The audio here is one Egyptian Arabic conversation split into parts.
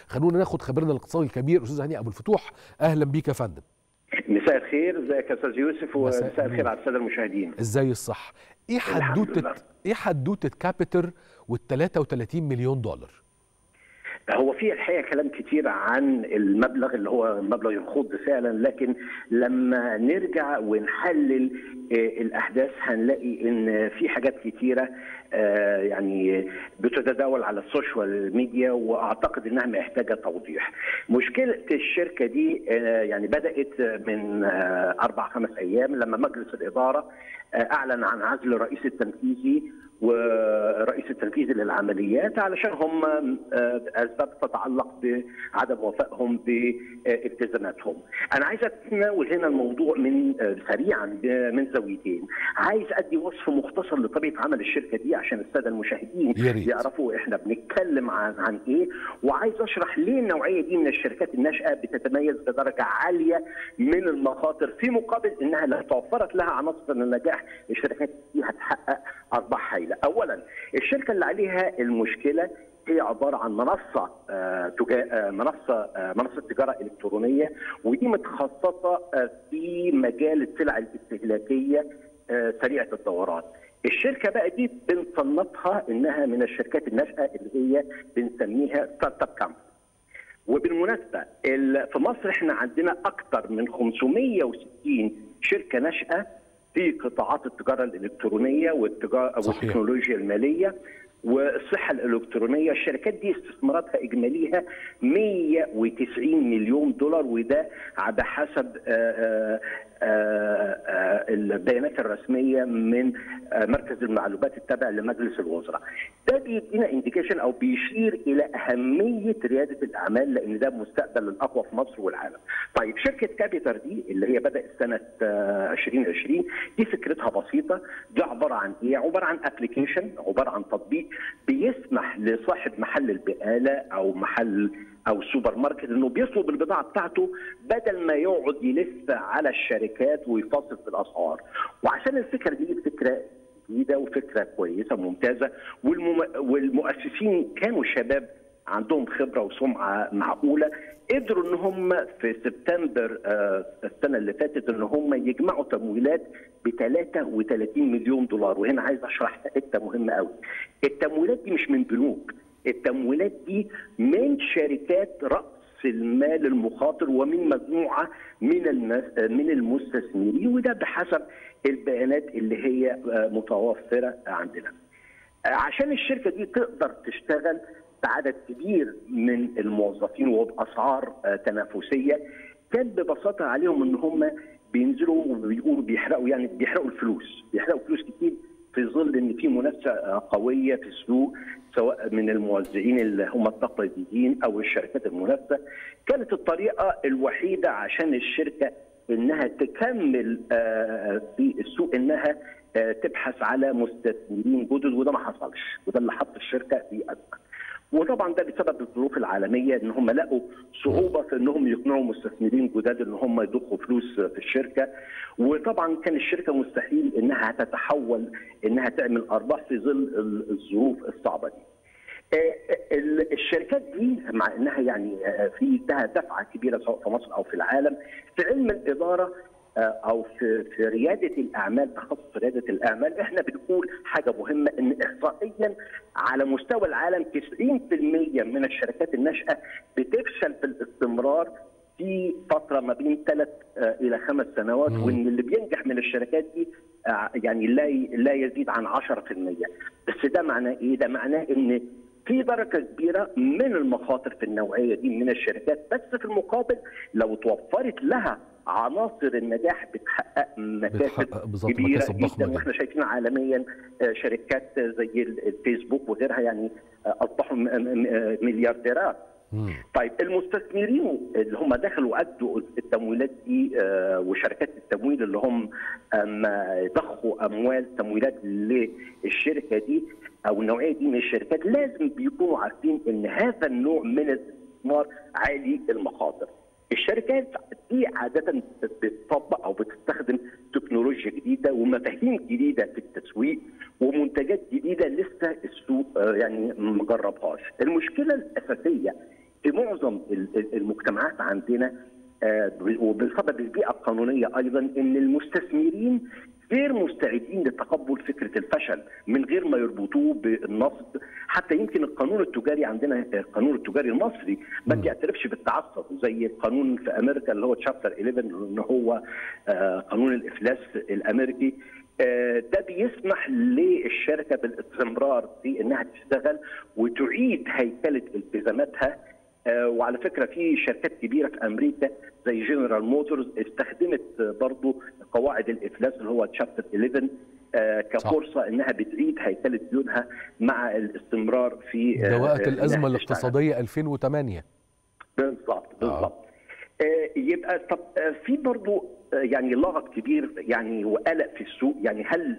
خلونا ناخد خبيرنا الاقتصادي الكبير استاذ هاني ابو الفتوح اهلا بيك يا فندم مساء الخير ازيك يا استاذ يوسف مساء ومساء الخير النور. على الساده المشاهدين ازاي الصح ايه الحمد حدوته لله. ايه حدوته كابيتر وال 33 مليون دولار هو في الحقيقه كلام كتير عن المبلغ اللي هو مبلغ يخض فعلا لكن لما نرجع ونحلل آه، الاحداث هنلاقي ان في حاجات كتيره آه، يعني بتتداول على السوشيال ميديا واعتقد انها محتاجه توضيح. مشكله الشركه دي آه، يعني بدات من آه، اربع خمس ايام لما مجلس الاداره آه، اعلن عن عزل الرئيس التنفيذي ورئيس التنفيذي للعمليات علشان هم آه، اسباب تتعلق بعدم وفائهم بالتزاماتهم. انا عايز اتناول هنا الموضوع من آه، سريعا ب- من زاويتين. عايز ادي وصف مختصر لطبيعه عمل الشركه دي عشان الساده المشاهدين يا ريت. يعرفوا احنا بنتكلم عن عن ايه وعايز اشرح ليه النوعيه دي من الشركات الناشئه بتتميز بدرجه عاليه من المخاطر في مقابل انها لو توفرت لها عناصر النجاح الشركات دي هتحقق ارباح هائله. اولا الشركه اللي عليها المشكله هي عباره عن منصه آه، تجا... آه، منصه آه، منصه تجاره الكترونيه ودي متخصصه آه، في مجال السلع الاستهلاكيه آه، سريعه الدوران. الشركه بقى دي بنصنفها انها من الشركات الناشئه اللي هي بنسميها ستارت اب كامب. وبالمناسبه ال- في مصر احنا عندنا اكثر من 560 شركه ناشئه في قطاعات التجاره الالكترونيه والتجاره صحيح. والتكنولوجيا الماليه والصحه الالكترونيه الشركات دي استثماراتها اجماليها 190 مليون دولار وده بحسب آه، آه، آه، آه، البيانات الرسميه من آه، مركز المعلومات التابع لمجلس الوزراء. ده بيدينا انديكيشن او بيشير الى اهميه رياده الاعمال لان ده المستقبل الاقوى في مصر والعالم. طيب شركه كابيتر دي اللي هي بدات سنه آه، 2020 دي فكرتها بسيطه دي عباره عن ايه؟ عباره عن ابلكيشن عباره عن تطبيق بيسمح لصاحب محل البقاله او محل او سوبر ماركت انه بيطلب البضاعه بتاعته بدل ما يقعد يلف على الشركات ويفاصل في الاسعار وعشان الفكره دي فكره جديده وفكره كويسه ممتازه والمم... والمؤسسين كانوا شباب عندهم خبره وسمعه معقوله قدروا ان هم في سبتمبر آه، السنه اللي فاتت ان هم يجمعوا تمويلات ب 33 مليون دولار وهنا عايز اشرح حته مهمه قوي التمويلات دي مش من بنوك التمويلات دي من شركات راس المال المخاطر ومن مجموعه من المس- من المستثمرين وده بحسب البيانات اللي هي آه، متوفره عندنا. عشان الشركه دي تقدر تشتغل بعدد كبير من الموظفين وباسعار آه، تنافسيه كان ببساطه عليهم ان هم بينزلوا وبيقولوا بيحرقوا يعني بيحرقوا الفلوس بيحرقوا فلوس كتير في ظل ان في منافسه آه، قويه في السوق سواء من الموزعين اللي هم التقليديين او الشركات المنافسه كانت الطريقه الوحيده عشان الشركه انها تكمل آه، في السوق انها آه، تبحث على مستثمرين جدد وده ما حصلش وده اللي حط الشركه في ازمه. وطبعا ده بسبب الظروف العالميه ان هم لقوا صعوبه في انهم يقنعوا مستثمرين جداد ان هم يضخوا فلوس في الشركه وطبعا كان الشركه مستحيل انها تتحول انها تعمل ارباح في ظل ال- الظروف الصعبه دي. آه، ال- الشركات دي مع انها يعني آه، في لها دفعه كبيره سواء في مصر او في العالم في علم الاداره آه، او في في رياده الاعمال تخصص رياده الاعمال احنا بنقول حاجه مهمه ان احصائيا على مستوى العالم 90% من الشركات الناشئه بتفشل في الاستمرار في فتره ما بين ثلاث الى خمس سنوات مم. وان اللي بينجح من الشركات دي آه، يعني لا ي- لا يزيد عن 10% بس ده معناه ايه؟ ده معناه ان في درجه كبيره من المخاطر في النوعيه دي من الشركات بس في المقابل لو توفرت لها عناصر النجاح بتحقق مكاسب بتحقق بالظبط كبيره مكاسب ضخمه جدا جدا واحنا شايفين عالميا آه، شركات زي الفيسبوك وغيرها يعني آه، اصبحوا م- م- مليارديرات مم. طيب المستثمرين اللي هم دخلوا ادوا التمويلات دي آه، وشركات التمويل اللي هم أما ضخوا اموال تمويلات للشركه دي او النوعيه دي من الشركات لازم بيكونوا عارفين ان هذا النوع من الاستثمار عالي المخاطر. الشركات دي عاده بتطبق او بتستخدم تكنولوجيا جديده ومفاهيم جديده في التسويق ومنتجات جديده لسه السوق آه، يعني ما جربهاش. المشكله الاساسيه في معظم المجتمعات عندنا وبسبب البيئه القانونيه ايضا ان المستثمرين غير مستعدين لتقبل فكره الفشل من غير ما يربطوه بالنصب حتى يمكن القانون التجاري عندنا القانون التجاري المصري ما بيعترفش بالتعصب زي القانون في امريكا اللي هو تشابتر 11 اللي هو قانون الافلاس الامريكي ده بيسمح للشركه بالاستمرار في انها تشتغل وتعيد هيكله التزاماتها وعلى فكره في شركات كبيره في امريكا زي جنرال موتورز استخدمت برضو قواعد الافلاس اللي هو تشابتر 11 كفرصه صح. انها بتعيد هيكله ديونها مع الاستمرار في ده وقت الازمه الاقتصاديه 2008 بالظبط بالظبط آه. يبقى طب في برضو يعني لغط كبير يعني وقلق في السوق يعني هل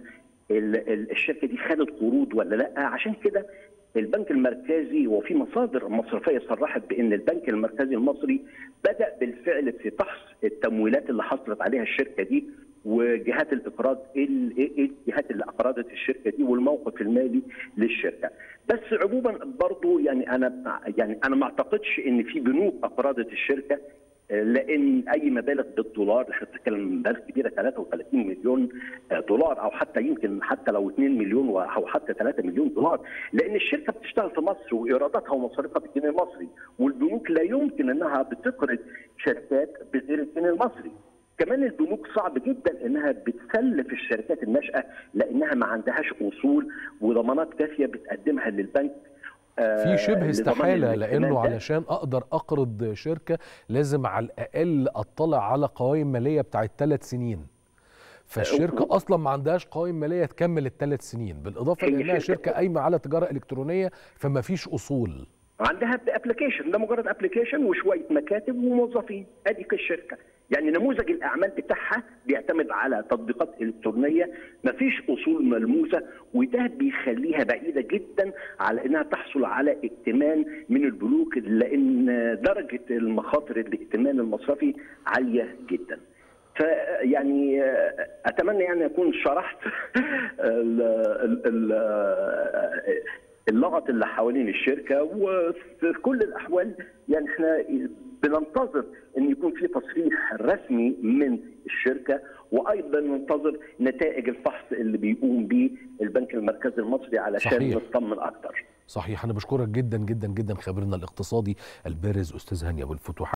الشركه دي خدت قروض ولا لا عشان كده البنك المركزي وفي مصادر مصرفيه صرحت بان البنك المركزي المصري بدا بالفعل في فحص التمويلات اللي حصلت عليها الشركه دي وجهات الاقراض ايه الجهات اللي اقرضت الشركه دي والموقف المالي للشركه بس عموما برضو يعني انا يعني انا ما اعتقدش ان في بنوك اقرضت الشركه لان اي مبالغ بالدولار احنا بنتكلم مبالغ كبيره 33 مليون دولار او حتى يمكن حتى لو 2 مليون او حتى 3 مليون دولار لان الشركه بتشتغل في مصر وايراداتها ومصاريفها بالجنيه المصري والبنوك لا يمكن انها بتقرض شركات بغير الجنيه المصري كمان البنوك صعب جدا انها بتسلف الشركات الناشئه لانها ما عندهاش اصول وضمانات كافيه بتقدمها للبنك في شبه استحالة لأنه علشان أقدر أقرض شركة لازم على الأقل أطلع على قوائم مالية بتاعت ثلاث سنين فالشركة أصلا ما عندهاش قوائم مالية تكمل الثلاث سنين بالإضافة لأنها شركة قايمة على تجارة إلكترونية فما فيش أصول عندها ابلكيشن ده مجرد ابلكيشن وشويه مكاتب وموظفين ادي الشركه يعني نموذج الاعمال بتاعها بيعتمد على تطبيقات الكترونيه مفيش اصول ملموسه وده بيخليها بعيده جدا على انها تحصل على ائتمان من البنوك لان درجه المخاطر الائتمان المصرفي عاليه جدا. فيعني اتمنى يعني اكون شرحت ال ال ال اللغط اللي حوالين الشركه وفي كل الاحوال يعني احنا بننتظر ان يكون في تصريح رسمي من الشركه وايضا ننتظر نتائج الفحص اللي بيقوم به البنك المركزي المصري علشان صحيح. نطمن اكتر. صحيح انا بشكرك جدا جدا جدا خبيرنا الاقتصادي البارز استاذ هاني ابو الفتوح